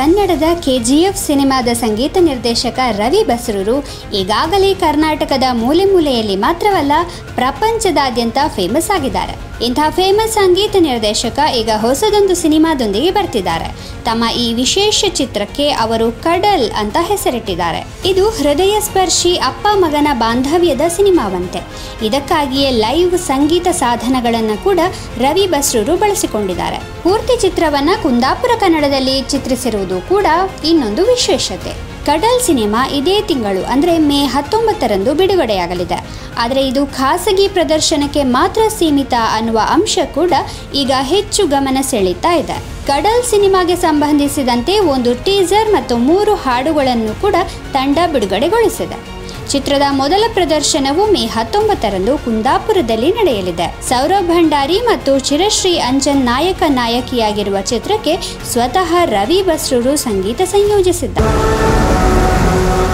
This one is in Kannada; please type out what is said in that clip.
ಕನ್ನಡದ ಕೆಜಿಎಫ್ ಸಿನಿಮಾದ ಸಂಗೀತ ನಿರ್ದೇಶಕ ರವಿ ಬಸ್ರೂರು ಈಗಾಗಲೇ ಕರ್ನಾಟಕದ ಮೂಲೆ ಮೂಲೆಯಲ್ಲಿ ಮಾತ್ರವಲ್ಲ ಪ್ರಪಂಚದಾದ್ಯಂತ ಫೇಮಸ್ ಆಗಿದ್ದಾರೆ ಇಂಥ ಫೇಮಸ್ ಸಂಗೀತ ನಿರ್ದೇಶಕ ಈಗ ಹೊಸದೊಂದು ಸಿನಿಮಾದೊಂದಿಗೆ ಬರ್ತಿದ್ದಾರೆ ತಮ್ಮ ಈ ವಿಶೇಷ ಚಿತ್ರಕ್ಕೆ ಅವರು ಕಡಲ್ ಅಂತ ಹೆಸರಿಟ್ಟಿದ್ದಾರೆ ಇದು ಹೃದಯ ಸ್ಪರ್ಶಿ ಅಪ್ಪ ಮಗನ ಬಾಂಧವ್ಯದ ಸಿನಿಮಾವಂತೆ ಇದಕ್ಕಾಗಿಯೇ ಲೈವ್ ಸಂಗೀತ ಸಾಧನಗಳನ್ನು ಕೂಡ ರವಿ ಬಸ್ರೂರು ಬಳಸಿಕೊಂಡಿದ್ದಾರೆ ಪೂರ್ತಿ ಚಿತ್ರವನ್ನ ಕುಂದಾಪುರ ಕನ್ನಡದಲ್ಲಿ ಚಿತ್ರಿಸಿರುವುದು ಕೂಡ ಇನ್ನೊಂದು ವಿಶೇಷತೆ ಕಡಲ್ ಸಿನಿಮಾ ಇದೇ ತಿಂಗಳು ಅಂದರೆ ಮೇ ಹತ್ತೊಂಬತ್ತರಂದು ಬಿಡುಗಡೆಯಾಗಲಿದೆ ಆದರೆ ಇದು ಖಾಸಗಿ ಪ್ರದರ್ಶನಕ್ಕೆ ಮಾತ್ರ ಸೀಮಿತ ಅನ್ನುವ ಅಂಶ ಕೂಡ ಈಗ ಹೆಚ್ಚು ಗಮನ ಸೆಳೀತಾ ಇದೆ ಕಡಲ್ ಸಿನಿಮಾಗೆ ಸಂಬಂಧಿಸಿದಂತೆ ಒಂದು ಟೀಸರ್ ಮತ್ತು ಮೂರು ಹಾಡುಗಳನ್ನು ಕೂಡ ತಂಡ ಬಿಡುಗಡೆಗೊಳಿಸಿದೆ ಚಿತ್ರದ ಮೊದಲ ಪ್ರದರ್ಶನವು ಮೇ ಹತ್ತೊಂಬತ್ತರಂದು ಕುಂದಾಪುರದಲ್ಲಿ ನಡೆಯಲಿದೆ ಸೌರಭ್ ಭಂಡಾರಿ ಮತ್ತು ಚಿರಶ್ರೀ ಅಂಜನ್ ನಾಯಕ ನಾಯಕಿಯಾಗಿರುವ ಚಿತ್ರಕ್ಕೆ ಸ್ವತಃ ರವಿ ಬಸ್ರೂರು ಸಂಗೀತ ಸಂಯೋಜಿಸಿದ್ದಾರೆ